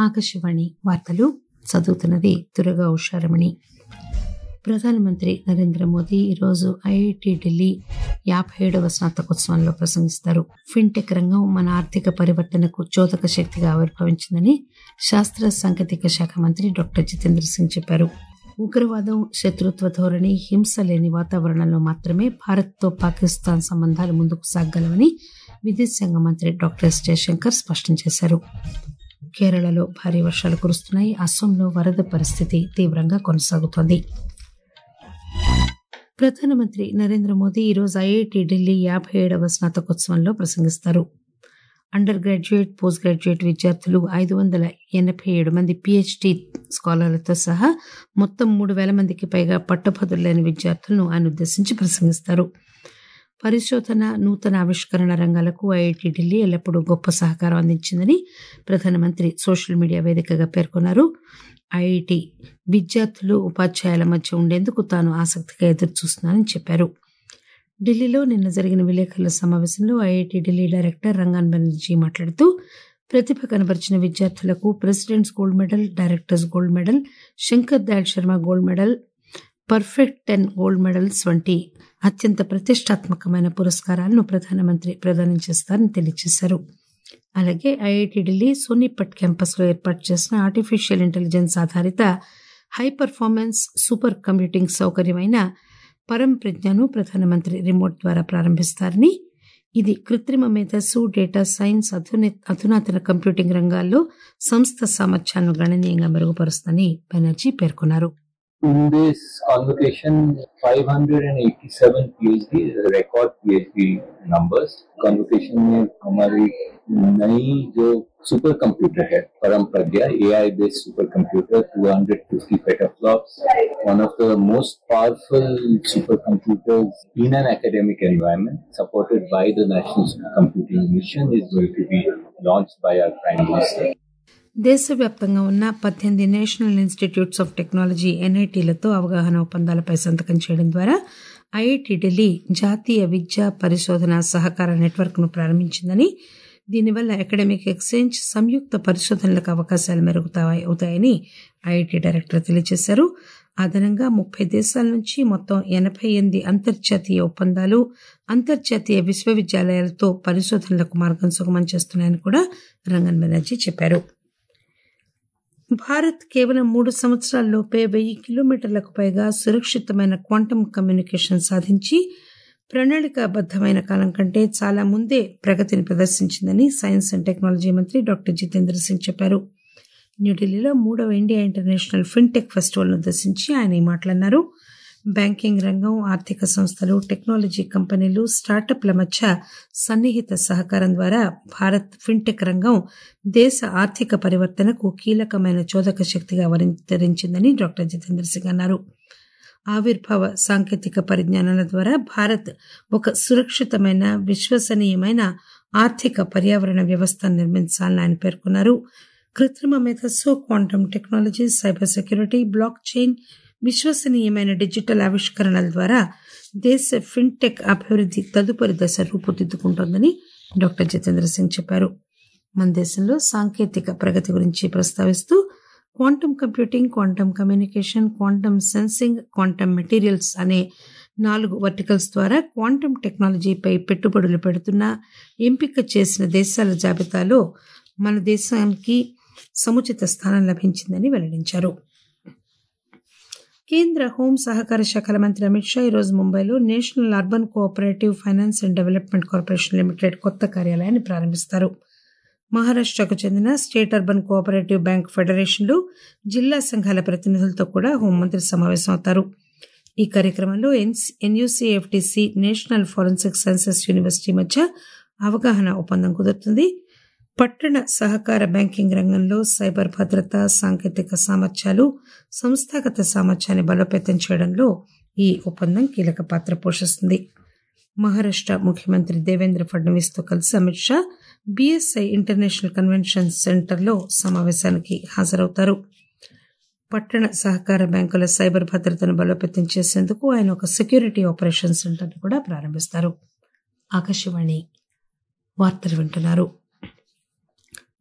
ఆకాశవాణి వార్తలు చదువుతున్నది దుర్గా ఉషారమణి ప్రధానమంత్రి నరేంద్ర మోదీ ఈరోజు ఐఐటి ఢిల్లీ యాభై ఏడవ స్నాతకోత్సవంలో ప్రసంగిస్తారు ఫిన్టెక్ రంగం మన ఆర్థిక పరివర్తనకు చోదక శక్తిగా ఆవిర్భవించిందని శాస్త్ర సాంకేతిక శాఖ మంత్రి డాక్టర్ జితేంద్ర సింగ్ చెప్పారు ఉగ్రవాదం శత్రుత్వ ధోరణి హింస లేని వాతావరణంలో మాత్రమే భారత్తో పాకిస్తాన్ సంబంధాలు ముందుకు సాగలవని విదేశాంగ మంత్రి డాక్టర్ ఎస్ జయశంకర్ స్పష్టం చేశారు కేరళలో భారీ వర్షాలు కురుస్తున్నాయి అస్సోంలో వరద పరిస్థితి తీవ్రంగా కొనసాగుతోంది ప్రధానమంత్రి నరేంద్ర మోదీ ఈరోజు ఐఐటి ఢిల్లీ యాభై ఏడవ స్నాతకోత్సవంలో ప్రసంగిస్తారు అండర్ గ్రాడ్యుయేట్ పోస్ట్ గ్రాడ్యుయేట్ విద్యార్థులు ఐదు వందల ఎనభై ఏడు మంది పిహెచ్డి స్కాలర్లతో సహా మొత్తం మూడు వేల మందికి పైగా పట్టభద్రులైన విద్యార్థులను ఆయన ఉద్దేశించి ప్రసంగిస్తారు పరిశోధన నూతన ఆవిష్కరణ రంగాలకు ఐఐటి ఢిల్లీ ఎల్లప్పుడూ గొప్ప సహకారం అందించిందని ప్రధానమంత్రి సోషల్ మీడియా వేదికగా పేర్కొన్నారు ఐఐటి విద్యార్థులు ఉపాధ్యాయుల మధ్య ఉండేందుకు తాను ఆసక్తిగా ఎదురుచూస్తున్నానని చెప్పారు ఢిల్లీలో నిన్న జరిగిన విలేకరుల సమావేశంలో ఐఐటి ఢిల్లీ డైరెక్టర్ రంగాన్ బెనర్జీ మాట్లాడుతూ ప్రతిభ కనబరిచిన విద్యార్థులకు presidents gold medal directors gold medal Shankar Dayal Sharma gold medal perfect ten gold medals వంటి అత్యంత ప్రతిష్టాత్మకమైన పురస్కారాలను ప్రధానమంత్రి ప్రదానం చేస్తారని తెలియజేశారు అలాగే ఐఐటి ఢిల్లీ సోనీపట్ క్యాంపస్లో ఏర్పాటు చేసిన ఆర్టిఫిషియల్ ఇంటెలిజెన్స్ ఆధారిత హై పర్ఫార్మెన్స్ సూపర్ కంప్యూటింగ్ సౌకర్యమైన పరం ప్రజ్ఞను ప్రధానమంత్రి రిమోట్ ద్వారా ప్రారంభిస్తారని ఇది కృత్రిమ మేధస్సు డేటా సైన్స్ అధునాతన కంప్యూటింగ్ రంగాల్లో సంస్థ సామర్థ్యాలను గణనీయంగా మెరుగుపరుస్తుందని బెనర్జీ పేర్కొన్నారు In this convocation, 587 PhD, record PhD numbers. convocation में हमारी नई जो सुपर कंप्यूटर है Param Pragya AI based super computer 250 petaflops one of the most powerful super computers in an academic environment supported by the national supercomputing mission is going to be launched by our prime minister దేశవ్యాప్తంగా ఉన్న పద్దెనిమిది national institutes of technology ఎన్ఐటీలతో అవగాహన ఒప్పందాలపై సంతకం చేయడం ద్వారా IIT Delhi జాతీయ విద్యా పరిశోధన సహకార నెట్వర్క్ను ప్రారంభించిందని దీనివల్ల అకాడమిక్ ఎక్స్చేంజ్ సంయుక్త పరిశోధనలకు అవకాశాలు మెరుగుతాయని ఐఐటి డైరెక్టర్ తెలియజేశారు అదనంగా ముప్పై దేశాల నుంచి మొత్తం ఎనభై ఎనిమిది అంతర్జాతీయ ఒప్పందాలు అంతర్జాతీయ విశ్వవిద్యాలయాలతో పరిశోధనలకు మార్గం సుగమం చేస్తున్నాయని కూడా రంగన్ బెనర్జీ చెప్పారు భారత్ కేవలం మూడు సంవత్సరాల్లోపే వెయ్యి కిలోమీటర్లకు పైగా సురక్షితమైన క్వాంటమ్ కమ్యూనికేషన్ సాధించి ప్రణాళికాబద్దమైన కాలం కంటే చాలా ముందే ప్రగతిని ప్రదర్శించిందని సైన్స్ అండ్ టెక్నాలజీ మంత్రి డాక్టర్ జితేంద్ర సింగ్ చెప్పారు న్యూఢిల్లీలో మూడవ ఇండియా ఇంటర్నేషనల్ ఫిన్టెక్ ఫెస్టివల్ను ఉద్దేశించి ఆయన ఈ మాట్లాడినారు బ్యాంకింగ్ రంగం ఆర్థిక సంస్థలు టెక్నాలజీ కంపెనీలు స్టార్టప్ల మధ్య సన్నిహిత సహకారం ద్వారా భారత్ ఫిన్టెక్ రంగం దేశ ఆర్థిక పరివర్తనకు కీలకమైన చోదక శక్తిగా అవతరించిందని డాక్టర్ జితేంద్ర సింగ్ అన్నారు ఆవిర్భావ సాంకేతిక పరిజ్ఞానాల ద్వారా భారత్ ఒక సురక్షితమైన విశ్వసనీయమైన ఆర్థిక పర్యావరణ వ్యవస్థను నిర్మించాలని ఆయన పేర్కొన్నారు కృత్రిమ మేధస్సు quantum technology cyber security block chain విశ్వసనీయమైన డిజిటల్ ఆవిష్కరణల ద్వారా దేశ ఫిన్టెక్ అభివృద్ధి తదుపరి దశ రూపుదిద్దుకుంటోందని డాక్టర్ జితేంద్ర సింగ్ చెప్పారు మన దేశంలో సాంకేతిక ప్రగతి గురించి ప్రస్తావిస్తూ quantum computing quantum communication quantum sensing quantum materials అనే నాలుగు వర్టికల్స్ ద్వారా క్వాంటమ్ టెక్నాలజీపై పెట్టుబడులు పెడుతున్న ఎంపిక చేసిన దేశాల జాబితాలో మన దేశానికి సముచిత స్థానం లభించిందని వెల్లడించారు కేంద్ర హోం సహకార శాఖల మంత్రి అమిత్ షా ఈరోజు ముంబైలో national urban cooperative finance and development corporation limited కొత్త కార్యాలయాన్ని ప్రారంభిస్తారు మహారాష్టకు చెందిన స్టేట్ అర్బన్ కోఆపరేటివ్ బ్యాంక్ ఫెడరేషన్లు జిల్లా సంఘాల ప్రతినిధులతో కూడా హోంమంత్రి సమావేశమవుతారు ఈ కార్యక్రమంలో NUCFDC national forensic sciences university మధ్య అవగాహన ఒప్పందం కుదురుతుంది పట్టణ సహకార బ్యాంకింగ్ రంగంలో సైబర్ భద్రత సాంకేతిక సామర్థ్యాలు సంస్థాగత సామర్థ్యాన్ని బలోపేతం చేయడంలో ఈ ఒప్పందం కీలక పాత్ర పోషిస్తుంది మహారాష్ట ముఖ్యమంత్రి దేవేంద్ర ఫడ్నవీస్ తో కలిసి Amit Shah BSI international convention సెంటర్లో సమావేశానికి హాజరవుతారు పట్టణ సహకార బ్యాంకుల సైబర్ భద్రతను బలోపేతం చేసేందుకు ఆయన ఒక సెక్యూరిటీ ఆపరేషన్ సెంటర్ కూడా ప్రారంభిస్తారు ఆకాశవాణి వార్తలు వింటున్నారు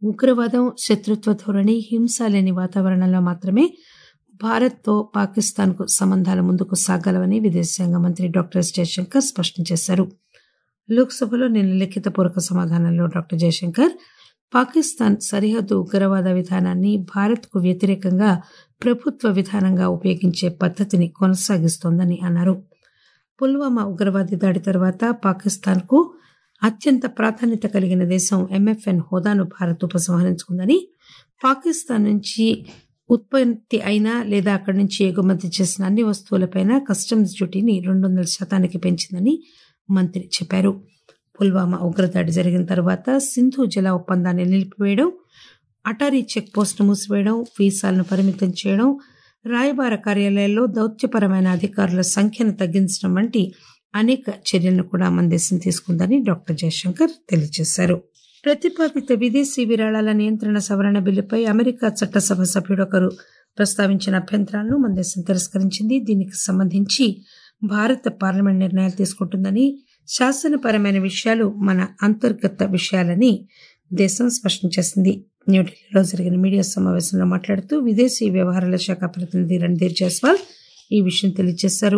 ఉగ్రవాదం శత్రుత్వ ధోరణి హింస లేని వాతావరణంలో మాత్రమే భారత్తో పాకిస్తాన్కు సంబంధాలు ముందుకు సాగలవని విదేశాంగ మంత్రి డాక్టర్ ఎస్ జయశంకర్ స్పష్టం చేశారు లోక్సభలో నిన్న లిఖితపూర్వక సమాధానంలో డాక్టర్ జయశంకర్ పాకిస్తాన్ సరిహద్దు ఉగ్రవాద విధానాన్ని భారత్కు వ్యతిరేకంగా ప్రభుత్వ విధానంగా ఉపయోగించే పద్దతిని కొనసాగిస్తోందని అన్నారు పుల్వామా ఉగ్రవాది దాడి తర్వాత పాకిస్తాన్కు అత్యంత ప్రాధాన్యత కలిగిన దేశం ఎంఎఫ్ఎన్ హోదాను భారత్ ఉపసంహరించుకుందని పాకిస్తాన్ నుంచి ఉత్పత్తి అయిన లేదా అక్కడి నుంచి ఎగుమతి చేసిన అన్ని వస్తువులపైన కస్టమ్స్ డ్యూటీని రెండు వందల శాతానికి పెంచిందని మంత్రి చెప్పారు పుల్వామా ఉగ్రదాడి జరిగిన తర్వాత సింధు జల ఒప్పందాన్ని నిలిపివేయడం అటారీ చెక్ పోస్ట్ మూసివేయడం వీసాలను పరిమితం చేయడం రాయబార కార్యాలయాల్లో దౌత్యపరమైన అధికారుల సంఖ్యను తగ్గించడం వంటి అనేక చర్యలను కూడా మన దేశం తీసుకుందని డాక్టర్ జయశంకర్ తెలియజేశారు ప్రతిపాదిత విదేశీ విరాళాల నియంత్రణ సవరణ బిల్లుపై అమెరికా చట్టసభ సభ్యుడొకరు ప్రస్తావించిన అభ్యంతరాలను మన దేశం తిరస్కరించింది దీనికి సంబంధించి భారత పార్లమెంట్ నిర్ణయాలు తీసుకుంటుందని శాసనపరమైన విషయాలు మన అంతర్గత విషయాలని దేశం స్పష్టం చేసింది న్యూఢిల్లీలో జరిగిన మీడియా సమావేశంలో మాట్లాడుతూ విదేశీ వ్యవహారాల శాఖ ప్రతినిధి రణ్ధీర్ జైస్వాల్ ఈ విషయం తెలియజేశారు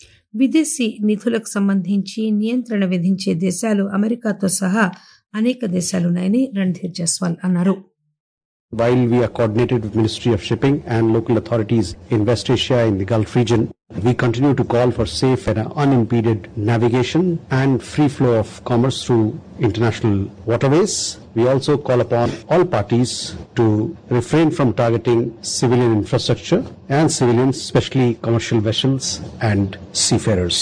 విదేశీ నిధులకు సంబంధించి నియంత్రణ విధించే దేశాలు అమెరికాతో సహా అనేక దేశాలున్నాయని రణ్ధీర్ జైస్వాల్ అన్నారు While we are coordinated with Ministry of Shipping and local authorities in West Asia in the Gulf region, we continue to call for safe and unimpeded navigation and free flow of commerce through international waterways. We also call upon all parties to refrain from targeting civilian infrastructure and civilians, especially commercial vessels and seafarers.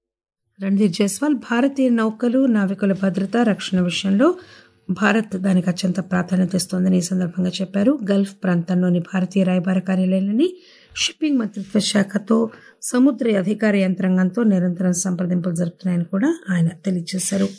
Randhir Jaiswal భారతీయ నౌకలు నావికుల భద్రత రక్షణ విషయంలో భారత్ దానికి అత్యంత ప్రాధాన్యత ఇస్తోందని ఈ సందర్భంగా చెప్పారు గల్ఫ్ ప్రాంతంలోని భారతీయ రాయబార కార్యాలయాలని షిప్పింగ్ మంత్రిత్వ శాఖతో సముద్ర అధికార యంత్రాంగంతో నిరంతరం సంప్రదింపులు జరుపుతున్నాయని కూడా ఆయన తెలియజేశారు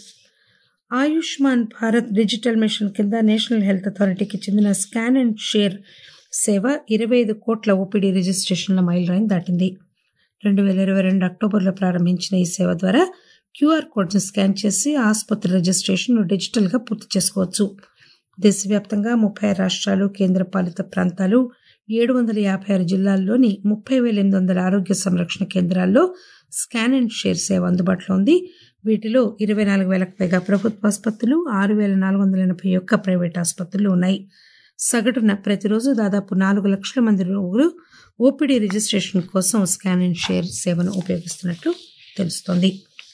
ఆయుష్మాన్ భారత్ డిజిటల్ మిషన్ కింద నేషనల్ హెల్త్ అథారిటీకి చెందిన స్కాన్ అండ్ షేర్ సేవ ఇరవై ఐదు కోట్ల ఓపీడీ రిజిస్ట్రేషన్ల మైలురాయిని దాటింది రెండు వేల ఇరవై రెండు అక్టోబర్లో ప్రారంభించిన ఈ సేవ ద్వారా క్యూఆర్ కోడ్ను స్కాన్ చేసి ఆసుపత్రి రిజిస్ట్రేషన్ డిజిటల్ గా పూర్తి చేసుకోవచ్చు దేశవ్యాప్తంగా ముప్పై రాష్ట్రాలు కేంద్ర పాలిత ప్రాంతాలు ఏడు వందల యాభై ఆరు జిల్లాల్లోని ముప్పై వేల ఎనిమిది వందల ఆరోగ్య సంరక్షణ కేంద్రాల్లో స్కాన్ అండ్ షేర్ సేవ అందుబాటులో ఉంది వీటిలో ఇరవై నాలుగు వేలకు పైగా ప్రభుత్వ ఆసుపత్రులు ఆరు వేల నాలుగు వందల ఎనభై ఒక్క ప్రైవేట్ ఆసుపత్రులు ఉన్నాయి సగటున ప్రతిరోజు దాదాపు నాలుగు లక్షల మంది రోగులు ఓపీడీ రిజిస్ట్రేషన్ కోసం స్కాన్ అండ్ షేర్ సేవను ఉపయోగిస్తున్నట్లు తెలుస్తోంది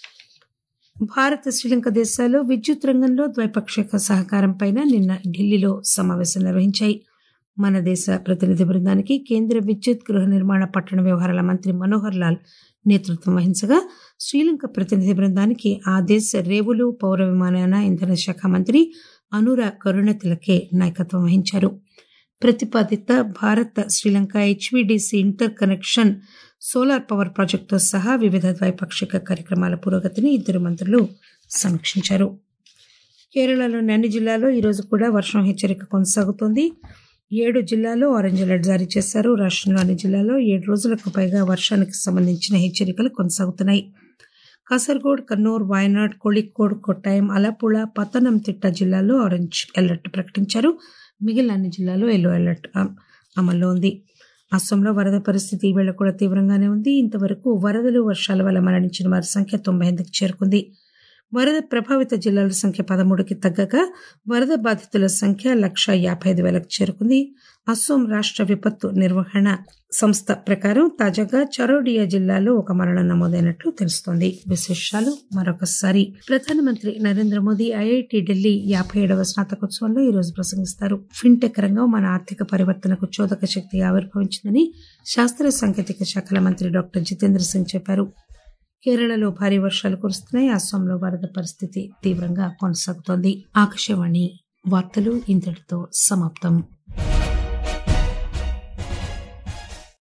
భారత్ శ్రీలంక దేశాలు విద్యుత్ రంగంలో ద్వైపాక్షిక సహకారంపై నిన్న ఢిల్లీలో సమావేశం నిర్వహించాయి మన దేశ ప్రతినిధి బృందానికి కేంద్ర విద్యుత్ గృహ నిర్మాణ పట్టణ వ్యవహారాల మంత్రి మనోహర్ లాల్ నేతృత్వం వహించగా శ్రీలంక ప్రతినిధి బృందానికి ఆ దేశ రేవులు పౌర విమానయాన ఇంధన శాఖ మంత్రి అనురా కరుణతిలకే నాయకత్వం వహించారు ప్రతిపాదిత Bharat Sri Lanka HVDC inter connection solar power ప్రాజెక్టుతో సహా వివిధ ద్వైపాక్షిక కార్యక్రమాల పురోగతిని ఇద్దరు మంత్రులు సమీక్షించారు కేరళలోని అన్ని జిల్లాల్లో ఈరోజు కూడా వర్షం హెచ్చరిక కొనసాగుతోంది ఏడు జిల్లాల్లో ఆరెంజ్ అలర్ట్ జారీ చేశారు రాష్ట్రంలో అన్ని జిల్లాల్లో ఏడు రోజులకు పైగా వర్షానికి సంబంధించిన హెచ్చరికలు కొనసాగుతున్నాయి కాసర్గోడ్ కన్నూర్ వాయనాడ్ కోళికోడ్ కొట్టాయం అలపుళ పతనంతిట్ట జిల్లాల్లో ఆరెంజ్ అలర్ట్ ప్రకటించారు మిగిలిన అన్ని జిల్లాల్లో ఎల్లో అలర్ట్ అమల్లో ఉంది అస్సాంలో వరద పరిస్థితి ఈవేళ కూడా తీవ్రంగానే ఉంది ఇంతవరకు వరదలు వర్షాల వల్ల మరణించిన వారి సంఖ్య తొంభై ఎనిమిదికి చేరుకుంది వరద ప్రభావిత జిల్లాల సంఖ్య పదమూడుకి తగ్గగా వరద బాధితుల సంఖ్య లక్ష యాభై ఐదు వేలకు చేరుకుంది అస్సోం రాష్ట్ర విపత్తు నిర్వహణ సంస్థ ప్రకారం తాజాగా చరోడియా జిల్లాలో ఒక మరణం నమోదైనట్లు తెలుస్తోంది విశేషాలు మరొకసారి ప్రధానమంత్రి నరేంద్ర మోదీ ఐఐటి ఢిల్లీ యాభై ఏడవ స్నాతకోత్సవంలో ఈరోజు ప్రసంగిస్తారు ఫిన్టెక్ రంగం మన ఆర్థిక పరివర్తనకు చోదక శక్తి ఆవిర్భవించిందని శాస్త్ర సాంకేతిక శాఖల మంత్రి డాక్టర్ జితేంద్ర సింగ్ చెప్పారు కేరళలో భారీ వర్షాలు కురుస్తున్నాయి అస్సాంలో వరద పరిస్థితి తీవ్రంగా కొనసాగుతోంది ఆకాశవాణి వార్తలు ఇంతటితో సమాప్తం